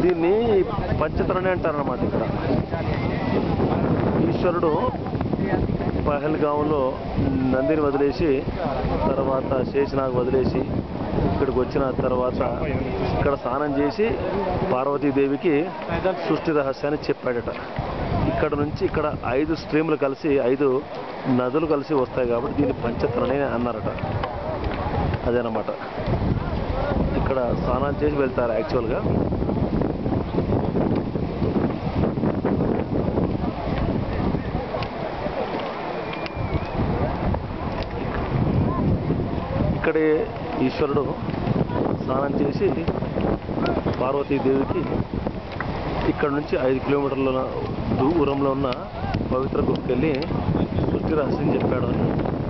దీన్ని పంచతరణి అంటారన్నమాట ఇక్కడ ఈశ్వరుడు పహల్గాంలో నందిని వదిలేసి తర్వాత శేషనాగ్ వదిలేసి ఇక్కడికి వచ్చిన తర్వాత ఇక్కడ స్నానం చేసి పార్వతీదేవికి సృష్టి రహస్యాన్ని చెప్పాడట ఇక్కడ నుంచి ఇక్కడ ఐదు స్ట్రీములు కలిసి ఐదు నదులు కలిసి వస్తాయి కాబట్టి దీన్ని పంచతరణి అన్నారట అదేనమాట ఇక్కడ స్నానాలు చేసి వెళ్తారు యాక్చువల్గా ఇక్కడే ఈశ్వరుడు స్నానం చేసి పార్వతీదేవికి ఇక్కడ నుంచి ఐదు కిలోమీటర్ల దూరంలో ఉన్న పవిత్ర గుడికి వెళ్ళి సృష్టి రహస్యం చెప్పాడు అని